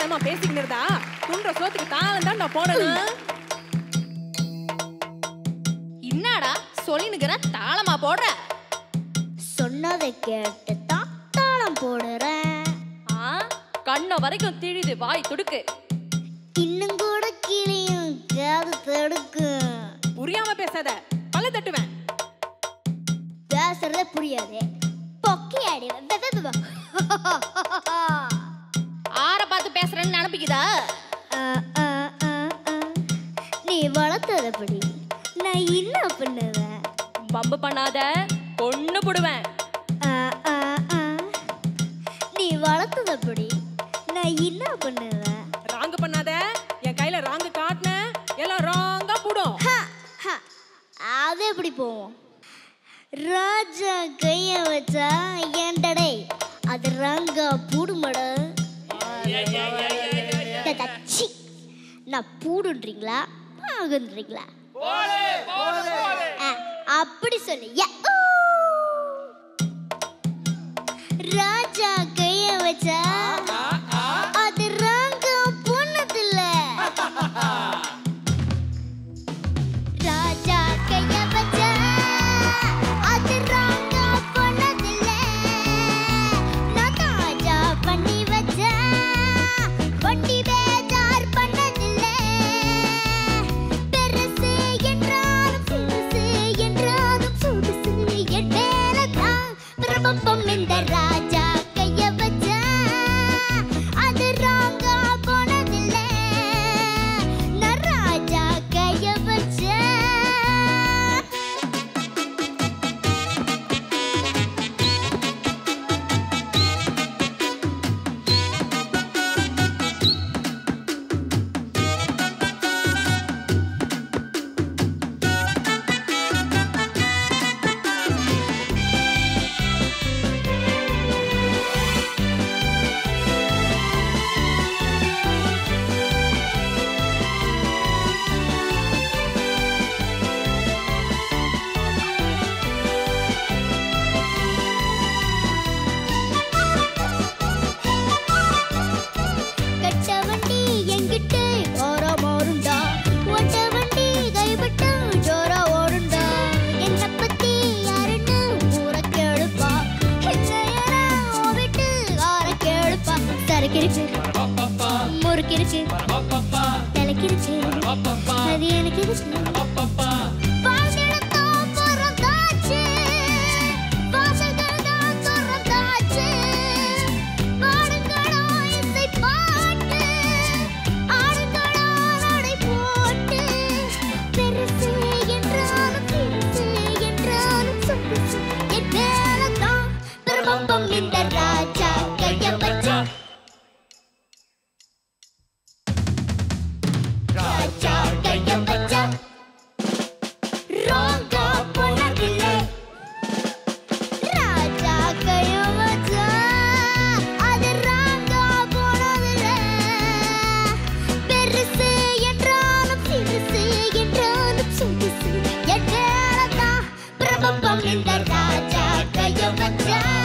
தாளமா பேசிக்கிட்டு இருந்தா துன்ற சோத்துக்கு தாளம் தான் நான் போடணும் என்னடா சொல்லினுக்கிற தாளமா போடுற சொன்னதை கேட்டு தான் தாளம் போடுறேன் ஆ கண்ண வரைக்கும் திழிது வாய் துடுக்கு இன்னும் கூட கிளியும் காது தடுக்கும் புரியாம பேசாத பல்ல தட்டுவேன் பேசுறதே புரியாது பொக்கி அடி ஆற பார்த்து பேசுறேன்னு நினைப்பிக்குதா நீ வளர்த்ததப்படி நான் என்ன பண்ணுவேன் பம்பு பண்ணாத பொண்ணு புடுவேன் ஆ, ஆ, ஆ. நீ வளர்த்ததப்படி நான் என்ன பண்ணுவேன் ராங்கு பண்ணாத என் கையில ராங்கு காட்டின எல்லாம் ராங்கா போடும் ஹ, ஹ. அது எப்படி போவோம் ராஜா கைய வச்சா ஏண்டடே அது ரங்கா பூடுமட சி நான் பூடுன்றீங்களா பாகுன்றீங்களா ஆ, அப்படி சொல்லு யா, ஊ. ராஜா கைய வச்சா அது ரங்கா பொண்ணதில்ல ராஜா கைய வச்சா அது ரங்கா பொண்ணதில்ல நான் தாஜா பண்ணி வச்சா வண்டி பேஜார் பண்ணதில்ல பெருசு என்றாலும் சிறுசு என்றாலும் சுடுசு என் மேலதான் பிரபம்பம் இந்த ராஜா கைய வச்சா அது ராங்கா போனதில்ல நான் ராஜா கைய வச்சா கட்ட வண்டி எங்கிட்ட ஓரம் ஓடுண்டா ஓட்ட வண்டி கைவிட்டு ஜோரா ஓடுண்டா என்ன பத்தி யாருன்னு ஊர கேளுப்பா என்ன ஓவிட்டு ஆர கேளுப்பா சரக்கிருச்சு முறுக்கிருச்சு தலைக்கிருச்சு அது எனக்கு இருக்கு வாழ்ந்திடத்தான் பிறந்தாச்சு. வாசல்கள் தான் திறந்தாச்சு. பாடுங்களா இசை பாட்டு. ஆடுங்களா நடை போட்டு. பெருசு என்றாலும் சிறுசு என்றாலும் சொகுசு. என் மேலதான் பிரபம்பம் இந்த ராஜா கைய வச்சா. ராஜா கைய வச்சா. ராங்கா போனதில்லை ராஜா கைய வச்சா அது ராங்கா போனதில்லை பெருசு என்றாலும் சிறுசு என்றாலும் சொகுசு என் மேலதான் பிரபம்பம் இந்த ராஜா கைய வச்சா